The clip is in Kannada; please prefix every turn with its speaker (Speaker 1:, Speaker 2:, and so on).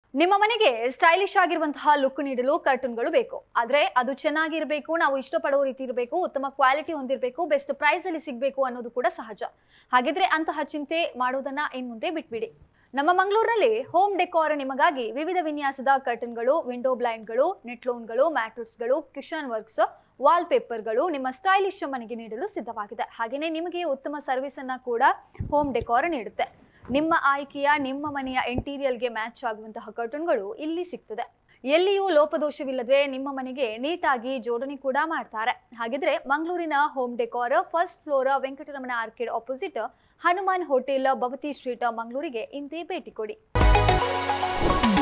Speaker 1: ನಿಮ್ಮ ಮನೆಗೆ ಸ್ಟೈಲಿಶ್ ಆಗಿರುವಂತಹ ಲುಕ್ ನೀಡಲು ಕರ್ಟನ್ಗಳು ಬೇಕು ಆದ್ರೆ ಅದು ಚೆನ್ನಾಗಿರ್ಬೇಕು ನಾವು ಇಷ್ಟಪಡೋ ರೀತಿ ಇರಬೇಕು ಉತ್ತಮ ಕ್ವಾಲಿಟಿ ಹೊಂದಿರಬೇಕು ಬೆಸ್ಟ್ ಪ್ರೈಸ್ ಅಲ್ಲಿ ಸಿಗಬೇಕು ಅನ್ನೋದು ಕೂಡ ಸಹಜ ಹಾಗಿದ್ರೆ ಅಂತಹ ಚಿಂತೆ ಮಾಡೋದನ್ನ ಇನ್ ಮುಂದೆ ಬಿಟ್ಬಿಡಿ ನಮ್ಮ ಮಂಗಳೂರಿನಲ್ಲಿ ಹೋಮ್ ಡೆಕೋರ್ ನಿಮಗಾಗಿ ವಿವಿಧ ವಿನ್ಯಾಸದ ಕರ್ಟನ್ಗಳು ವಿಂಡೋ ಬ್ಲೈಂಡ್ಗಳು ನೆಟ್ಲೋನ್ಗಳು ಮ್ಯಾಟ್ರಿಕ್ಸ್ಗಳು ಕಿಶನ್ ವರ್ಕ್ಸ್ ವಾಲ್ ಪೇಪರ್ಗಳು ನಿಮ್ಮ ಸ್ಟೈಲಿಶ್ ಮನೆಗೆ ನೀಡಲು ಸಿದ್ಧವಾಗಿದೆ ಹಾಗೆಯೇ ನಿಮಗೆ ಉತ್ತಮ ಸರ್ವಿಸ್ ಅನ್ನ ಕೂಡ ಹೋಮ್ ಡೆಕೋರ್ ನೀಡುತ್ತೆ ನಿಮ್ಮ ಆಯ್ಕೆಯ ನಿಮ್ಮ ಮನೆಯ ಇಂಟೀರಿಯರ್ಗೆ ಮ್ಯಾಚ್ ಆಗುವಂತಹ ಕರ್ಟನ್ಗಳು ಇಲ್ಲಿ ಸಿಗ್ತದೆ ಎಲ್ಲಿಯೂ ಲೋಪದೋಷವಿಲ್ಲದೆ ನಿಮ್ಮ ಮನೆಗೆ ನೀಟಾಗಿ ಜೋಡಣೆ ಕೂಡ ಮಾಡ್ತಾರೆ ಹಾಗಿದ್ರೆ ಮಂಗಳೂರಿನ home decor first floor Venkataramana orchid opposite Hanuman hotel Bhavati street ಮಂಗಳೂರಿಗೆ ಇಂದೇ ಭೇಟಿ ಕೊಡಿ